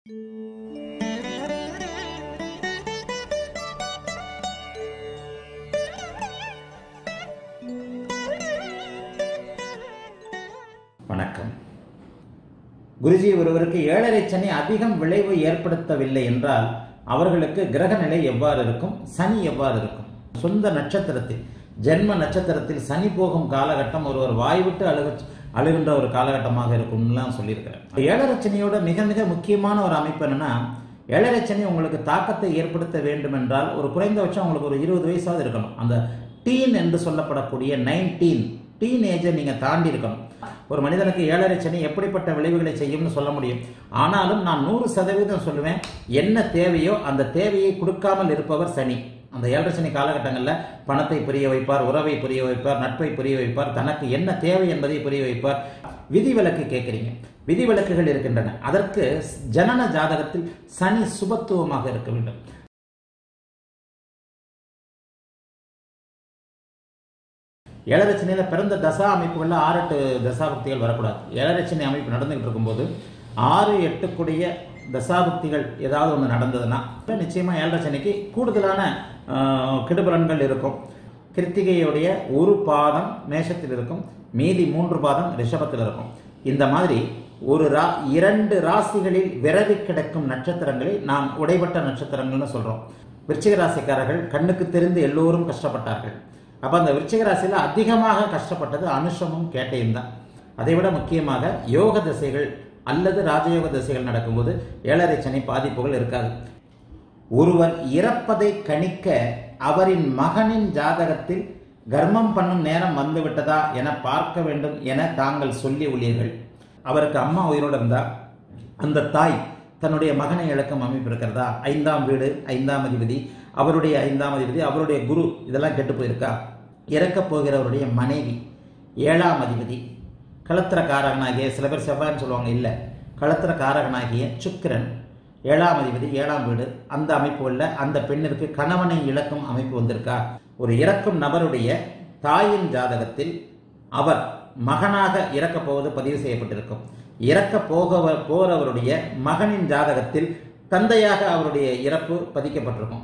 வணக்கம் குருஜி ஒருவருக்கு ஏழரை சனி அதிகம் விளைவு ஏற்படுத்தவில்லை என்றால் அவர்களுக்கு கிரக நிலை எவ்வாறு இருக்கும் சனி எவ்வாறு இருக்கும் சொந்த நட்சத்திரத்தில் ஜென்ம நட்சத்திரத்தில் சனி போகும் காலகட்டம் ஒருவர் வாய்விட்டு அழுக அழுகின்ற ஒரு காலகட்டமாக இருக்கும்லாம் சொல்லியிருக்கிறேன் ஏழரை சனியோட மிக மிக முக்கியமான ஒரு அமைப்பு என்னன்னா ஏழரை சனி உங்களுக்கு தாக்கத்தை ஏற்படுத்த வேண்டும் என்றால் ஒரு குறைந்தபட்சம் உங்களுக்கு ஒரு இருபது வயசாவது இருக்கணும் அந்த டீன் என்று சொல்லப்படக்கூடிய நைன்டீன் டீன் ஏஜை நீங்கள் தாண்டி இருக்கணும் ஒரு மனிதனுக்கு ஏழரை சனி எப்படிப்பட்ட விளைவுகளை செய்யும்னு சொல்ல முடியும் ஆனாலும் நான் நூறு சதவீதம் சொல்லுவேன் என்ன தேவையோ அந்த தேவையை கொடுக்காமல் இருப்பவர் சனி அந்த ஏழரை சனி காலகட்டங்களில் பணத்தை புரிய வைப்பார் உறவை புரிய வைப்பார் நட்பை புரிய வைப்பார் தனக்கு என்ன தேவை என்பதை புரிய வைப்பார் விதிவிலக்கு கேட்குறீங்க விதிவிலக்குகள் இருக்கின்றன அதற்கு ஜனன ஜாதகத்தில் சனி சுபத்துவமாக இருக்க வேண்டும் ஏழரச்சனையில் பிறந்த தசா அமைப்புகளில் ஆறு எட்டு தசாபக்திகள் வரக்கூடாது ஏழரச்சனை அமைப்பு நடந்துகிட்டு இருக்கும்போது ஆறு எட்டுக்குடைய தசாபக்திகள் ஏதாவது ஒன்று நடந்ததுன்னா நிச்சயமாக ஏழரச்சனைக்கு கூடுதலான ஆஹ், கெடுபலன்கள் இருக்கும் கிருத்திகையுடைய ஒரு பாதம் மேஷத்தில் இருக்கும் மீதி மூன்று பாதம் ரிஷபத்தில் இருக்கும் இந்த மாதிரி ஒரு ரா இரண்டு ராசிகளில் விரவி கிடக்கும் நட்சத்திரங்களை நாம் உடைபட்ட நட்சத்திரங்கள்னு சொல்றோம் விருச்சிக ராசிக்காரர்கள் கண்ணுக்கு தெரிந்து எல்லோரும் கஷ்டப்பட்டார்கள் அப்ப அந்த விருச்சிக ராசியில அதிகமாக கஷ்டப்பட்டது அனுஷமும் கேட்டையும் தான் அதை விட முக்கியமாக யோக திசைகள் அல்லது ராஜயோக திசைகள் நடக்கும்போது ஏழரை சனி பாதிப்புகள் இருக்காது ஒருவர் இறப்பதை கணிக்க அவரின் மகனின் ஜாதகத்தில் கர்ப்பம் பண்ணும் நேரம் வந்துவிட்டதா என பார்க்க வேண்டும் என தாங்கள் சொல்லி உள்ளீர்கள் அவருக்கு அம்மா உயிரோடு இருந்தா அந்த தாய் தன்னுடைய மகனை இழக்கும் அமைப்பு இருக்கிறதா ஐந்தாம் வீடு ஐந்தாம் அதிபதி அவருடைய ஐந்தாம் அதிபதி அவருடைய குரு இதெல்லாம் கெட்டு போயிருக்கா இறக்கப் போகிறவருடைய மனைவி ஏழாம் அதிபதி களத்திர காரகனாகிய சில பேர் செவ்வாய்ன்னு சொல்லுவாங்க இல்லை களத்திர காரகனாகிய சுக்கிரன் ஏழாம் அதிபதி ஏழாம் வீடு அந்த அமைப்புகளில் அந்த பெண்ணிற்கு கணவனை இழக்கும் அமைப்பு வந்திருக்கா ஒரு இறக்கும் நபருடைய தாயின் ஜாதகத்தில் அவர் மகனாக இறக்கப் போவது பதிவு செய்யப்பட்டிருக்கும் இறக்க போக போறவருடைய மகனின் ஜாதகத்தில் தந்தையாக அவருடைய இறப்பு பதிக்கப்பட்டிருக்கும்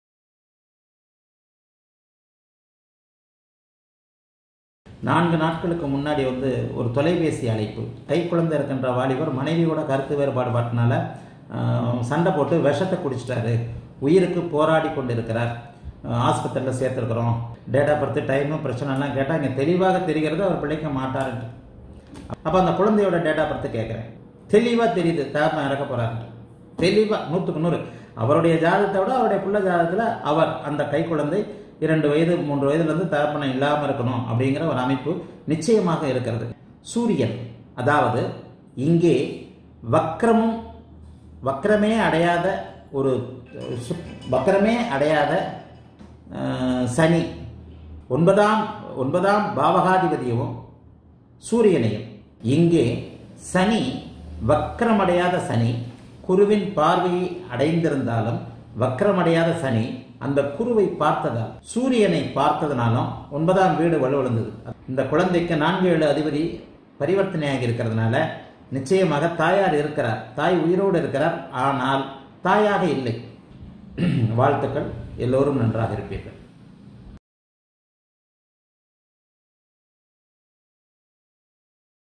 நான்கு நாட்களுக்கு முன்னாடி வந்து ஒரு தொலைபேசி அழைப்பு கை குழந்தை இருக்கின்ற வாலிபர் மனைவியோட கருத்து வேறுபாடு பாட்டினால ஆஹ், சண்டை போட்டு விஷத்தை குடிச்சிட்டாரு உயிருக்கு போராடி கொண்டு இருக்கிறார் ஆஸ்பத்திரியில் சேர்த்துருக்குறோம் டேட் ஆஃப் பர்த் டைமும் பிரச்சனைலாம் கேட்டால் இங்கே தெளிவாக தெரிகிறது அவர் பிழைக்க மாட்டாருன்ட்டு அப்போ அந்த குழந்தையோட டேட் ஆஃப் பர்த் கேட்குறேன் தெளிவாக தெரியுது தாப்பன் இறக்க போகிறாருன்ட்டு தெளிவாக நூற்றுக்கு நூறு அவருடைய ஜாதகத்தை விட அவருடைய பிள்ளை ஜாதகத்தில் அவர் அந்த கை குழந்தை இரண்டு வயது மூன்று வயதுலேருந்து தகப்பனம் இல்லாமல் இருக்கணும் அப்படிங்கிற ஒரு அமைப்பு நிச்சயமாக இருக்கிறது சூரியன் அதாவது இங்கே வக்ரமும் வக்ரமே அடையாத ஒரு சு- வக்ரமே அடையாத அஹ், சனி ஒன்பதாம் ஒன்பதாம் பாவகாதிபதியும் சூரியனையும் இங்கே சனி வக்ரமடையாத சனி குருவின் பார்வையை அடைந்திருந்தாலும் வக்ரமடையாத சனி அந்த குருவை பார்த்ததால் சூரியனை பார்த்ததுனாலும் ஒன்பதாம் வீடு வலுவிழந்தது இந்த குழந்தைக்கு நான்கு ஏழு அதிபதி பரிவர்த்தனையாகி இருக்கிறதுனால நிச்சயமாக தாயார் இருக்கிறார் தாய் உயிரோடு இருக்கிறார் ஆனால் தாயாக இல்லை வாழ்த்துக்கள் எல்லோரும் நன்றாக இருப்பீர்கள்